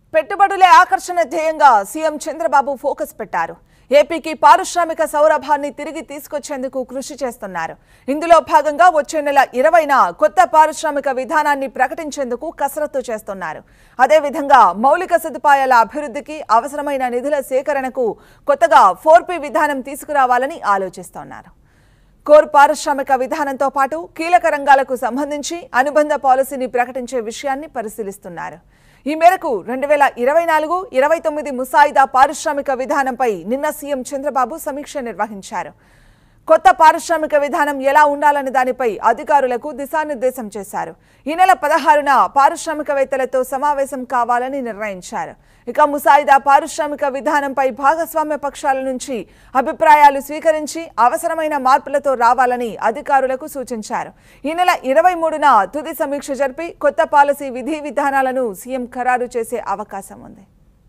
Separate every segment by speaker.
Speaker 1: పెట్టుబడులే ఆకర్షణ ధ్యేయంగా CM Chandrababu focus పెట్టారు ఏపీకి పారిశ్రామిక సౌరభాన్ని తిరిగి తీసుకొచ్చేందుకు కృషి చేస్తున్నారు ఇందులో భాగంగా వచ్చే నెల ఇరవైన కొత్త పారిశ్రామిక విధానాన్ని ప్రకటించేందుకు కసరత్తు చేస్తున్నారు అదేవిధంగా మౌలిక సదుపాయాల అభివృద్ధికి అవసరమైన నిధుల సేకరణకు కొత్తగా ఫోర్ విధానం తీసుకురావాలని ఆలోచిస్తున్నారు కోర్ పారిశ్రామిక విధానంతో పాటు కీలక రంగాలకు సంబంధించి అనుబంధ పాలసీని ప్రకటించే విషయాన్ని పరిశీలిస్తున్నారు ఈ మేరకు రెండు వేల ఇరవై నాలుగు ఇరవై తొమ్మిది ముసాయిదా పారిశ్రామిక విధానంపై నిన్న సీఎం చంద్రబాబు సమీక్ష నిర్వహించారు కొత్త పారిశ్రామిక విధానం ఎలా ఉండాలనే దానిపై అధికారులకు దిశానిర్దేశం చేశారు ఈ నెల పదహారున పారిశ్రామికవేత్తలతో సమావేశం కావాలని నిర్ణయించారు ఇక ముసాయిదా పారిశ్రామిక విధానంపై భాగస్వామ్య పక్షాల నుంచి అభిప్రాయాలు స్వీకరించి అవసరమైన మార్పులతో రావాలని అధికారులకు సూచించారు ఈ నెల ఇరవై మూడున తుది సమీక్ష జరిపి కొత్త పాలసీ విధి విధానాలను సీఎం ఖరారు చేసే అవకాశం ఉంది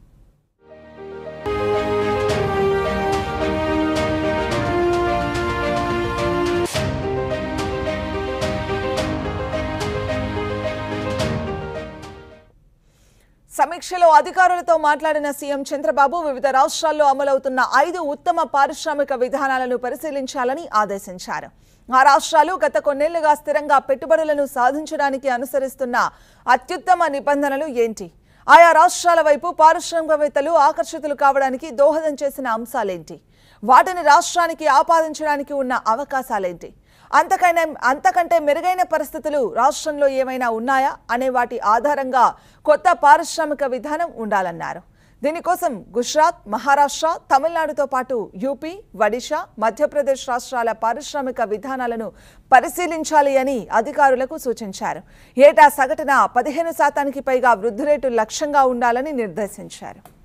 Speaker 1: సమీక్షలో అధికారులతో మాట్లాడిన సీఎం చంద్రబాబు వివిధ రాష్ట్రాల్లో అమలవుతున్న ఐదు ఉత్తమ పారిశ్రామిక విధానాలను పరిశీలించాలని ఆదేశించారు ఆ రాష్ట్రాలు గత కొన్నేళ్లుగా స్థిరంగా పెట్టుబడులను సాధించడానికి అనుసరిస్తున్న అత్యుత్తమ నిబంధనలు ఏంటి ఆయా రాష్ట్రాల వైపు పారిశ్రామికవేత్తలు ఆకర్షితులు కావడానికి దోహదం చేసిన అంశాలేంటి వాటిని రాష్ట్రానికి ఆపాదించడానికి ఉన్న అవకాశాలేంటి అంతకైనా అంతకంటే మెరుగైన పరిస్థితులు రాష్ట్రంలో ఏమైనా ఉన్నాయా అనే వాటి ఆధారంగా కొత్త పారిశ్రామిక విధానం ఉండాలన్నారు దీనికోసం గుజరాత్ మహారాష్ట్ర తమిళనాడుతో పాటు యూపీ ఒడిషా మధ్యప్రదేశ్ రాష్ట్రాల పారిశ్రామిక విధానాలను పరిశీలించాలి అని అధికారులకు సూచించారు ఏటా సగటున పదిహేను శాతానికి పైగా వృద్ధి రేటు లక్ష్యంగా ఉండాలని నిర్దేశించారు